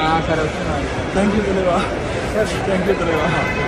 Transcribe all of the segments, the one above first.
సరే వస్తున్నాను thank you తెలివా థ్యాంక్ యూ తెలివా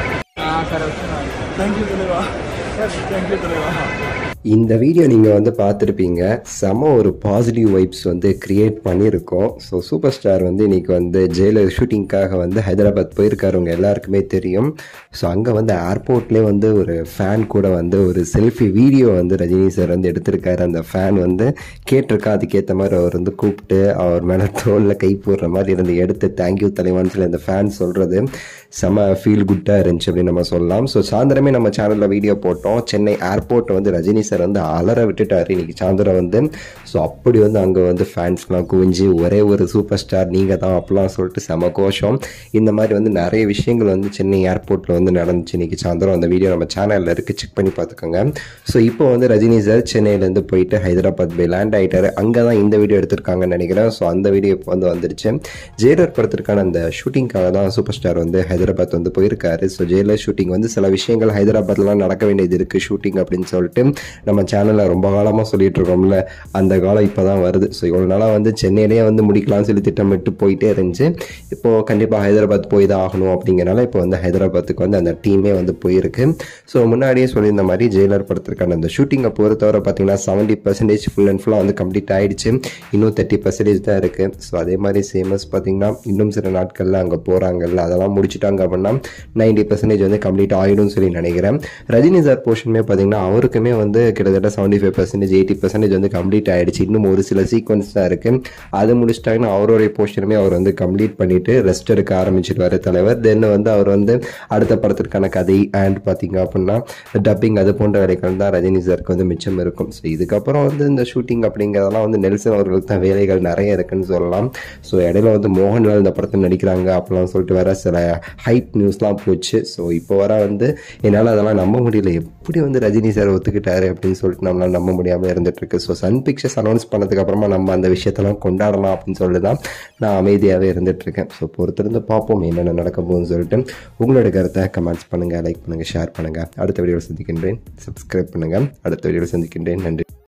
సరే వస్తున్నాను థ్యాంక్ యూ తెలివా థ్యాంక్ యూ తెలివా இந்த வீடியோ நீங்கள் வந்து பார்த்துருப்பீங்க செம ஒரு பாசிட்டிவ் வைப்ஸ் வந்து க்ரியேட் பண்ணியிருக்கோம் ஸோ சூப்பர் ஸ்டார் வந்து இன்னைக்கு வந்து ஜெயிலர் ஷூட்டிங்காக வந்து ஹைதராபாத் போயிருக்காரு உங்க எல்லாருக்குமே தெரியும் ஸோ அங்கே வந்து ஏர்போர்ட்லேயே வந்து ஒரு ஃபேன் கூட வந்து ஒரு செல்ஃபி வீடியோ வந்து ரஜினி சார் வந்து எடுத்திருக்காரு அந்த ஃபேன் வந்து கேட்டிருக்கா அதுக்கேற்ற மாதிரி அவர் வந்து கூப்பிட்டு அவர் மேலே தோளில் கை போடுற மாதிரி இருந்து எடுத்து தேங்க்யூ தலைவான்னு சொல்லி அந்த ஃபேன் சொல்கிறது செம ஃபீல் குட்டாக இருந்துச்சு அப்படின்னு நம்ம சொல்லலாம் ஸோ சாயந்தரமே நம்ம சேனலில் வீடியோ போட்டோம் சென்னை ஏர்போர்ட் வந்து ரஜினி சார் வந்து அலற விட்டுட்டாரு இன்னைக்கு சாயந்தரம் வந்து ஸோ அப்படி வந்து அங்கே வந்து ஃபேன்ஸ்லாம் குவிஞ்சு ஒரே ஒரு சூப்பர் ஸ்டார் நீங்கள் தான் அப்படிலாம் சொல்லிட்டு செம கோஷம் இந்த மாதிரி வந்து நிறைய விஷயங்கள் வந்து சென்னை ஏர்போர்ட்டில் வந்து நடந்துச்சு இன்னைக்கு சாயந்தரம் அந்த வீடியோ நம்ம சேனலில் இருக்குது செக் பண்ணி பார்த்துக்கோங்க ஸோ இப்போ வந்து ரஜினி சார் சென்னையிலேருந்து போயிட்டு ஹைதராபாத் போய் லேண்ட் ஆகிட்டாரு அங்கே தான் இந்த வீடியோ எடுத்திருக்காங்கன்னு நினைக்கிறேன் ஸோ அந்த வீடியோ இப்போ வந்து வந்துருச்சு ஜெயலர் படத்திற்கான அந்த ஷூட்டிங்காக தான் சூப்பர் ஸ்டார் வந்து ஹைதராபாத் வந்து போயிருக்காரு ஸோ ஜெயலர் ஷூட்டிங் வந்து சில விஷயங்கள் ஹைதராபாத்லாம் நடக்க வேண்டியது இருக்குது ஷூட்டிங் அப்படின்னு சொல்லிட்டு நம்ம சேனலில் ரொம்ப காலமாக சொல்லிட்டு இருக்கோம்ல அந்த காலம் இப்போ தான் வருது ஸோ இவ்வளோ நாளாக வந்து சென்னையிலேயே வந்து முடிக்கலாம்னு சொல்லி திட்டமிட்டு போயிட்டே இருந்துச்சு இப்போது கண்டிப்பாக ஹைதராபாத் போய் தான் ஆகணும் அப்படிங்கிறனால இப்போ வந்து ஹைதராபாத்துக்கு வந்து அந்த டீமே வந்து போயிருக்கு ஸோ முன்னாடியே சொல்லியிருந்த மாதிரி ஜெயிலர் படத்திற்கான அந்த ஷூட்டிங்கை பொறுத்தவரை பார்த்தீங்கன்னா செவன்ட்டி பர்சன்டேஜ் ஃபுல் அண்ட் ஃபுல்லாக வந்து கம்ப்ளீட் ஆயிடுச்சு இன்னும் தேர்ட்டி பர்சன்டேஜ் தான் இருக்குது ஸோ அதே மாதிரி சேமஸ் பார்த்தீங்கன்னா இன்னும் சில நாட்களில் அங்கே போகிறாங்கல்ல அதெல்லாம் முடிச்சிட்டாங்க அப்படின்னா நைன்டி பர்சன்டேஜ் வந்து கம்ப்ளீட் ஆகிடும்னு சொல்லி நினைக்கிறேன் ரஜினி சார் போர்ஷனுமே பார்த்தீங்கன்னா அவருக்குமே வந்து கிட்டத்தட்ட seventy five percentage eighty percentage வந்து கம்ப்ளீட் ஆயிடுச்சு இன்னும் ஒரு சில சீக்வன்ஸ் தான் இருக்குது அது முடிச்சிட்டாங்கன்னா அவருடைய போர்ஷனுமே அவர் வந்து கம்ப்ளீட் பண்ணிட்டு ரெஸ்ட் எடுக்க ஆரம்பிச்சிடுவார் தலைவர் தென் வந்து அவர் வந்து அடுத்த படத்திற்கான கதை அண்ட் பார்த்தீங்க அப்படின்னா டப்பிங் அது போன்ற வேலைகள் தான் ரஜினி சாருக்கு வந்து மிச்சம் இருக்கும் ஸோ இதுக்கப்புறம் வந்து இந்த ஷூட்டிங் அப்படிங்கிறதெல்லாம் வந்து நெல்சன் அவர்களுக்கு தான் வேலைகள் நிறைய இருக்குன்னு சொல்லலாம் ஸோ இடையில வந்து மோகன்லால் இந்த படத்தில் நடிக்கிறாங்க அப்படிலாம் சொல்லிட்டு வர சில ஹைப் நியூஸ்லாம் போச்சு ஸோ இப்போ வர வந்து என்னால் அதெல்லாம் நம்ப முடியல எப்படி வந்து ரஜினி சார் ஒத்துக்கிட்டாரு அப்படின்னு சொல்லிட்டு நம்மளால நம்ப முடியாமல் இருந்துட்டு இருக்கு ஸோ சன் பிக்சர்ஸ் அனௌன்ஸ் பண்ணதுக்கு அப்புறமா நம்ம அந்த விஷயத்தெல்லாம் கொண்டாடலாம் அப்படின்னு சொல்லி தான் நான் அமைதியாகவே இருந்துட்டு இருக்கேன் ஸோ பொறுத்திருந்து பார்ப்போம் என்னென்ன நடக்க போகுதுன்னு சொல்லிட்டு உங்களோட கருத்தை கமெண்ட்ஸ் பண்ணுங்கள் லைக் பண்ணுங்கள் ஷேர் பண்ணுங்கள் அடுத்த வீடியோவில் சந்திக்கின்றேன் சப்ஸ்கிரைப் பண்ணுங்கள் அடுத்த வீடியோவில் சந்திக்கின்றேன் நன்றி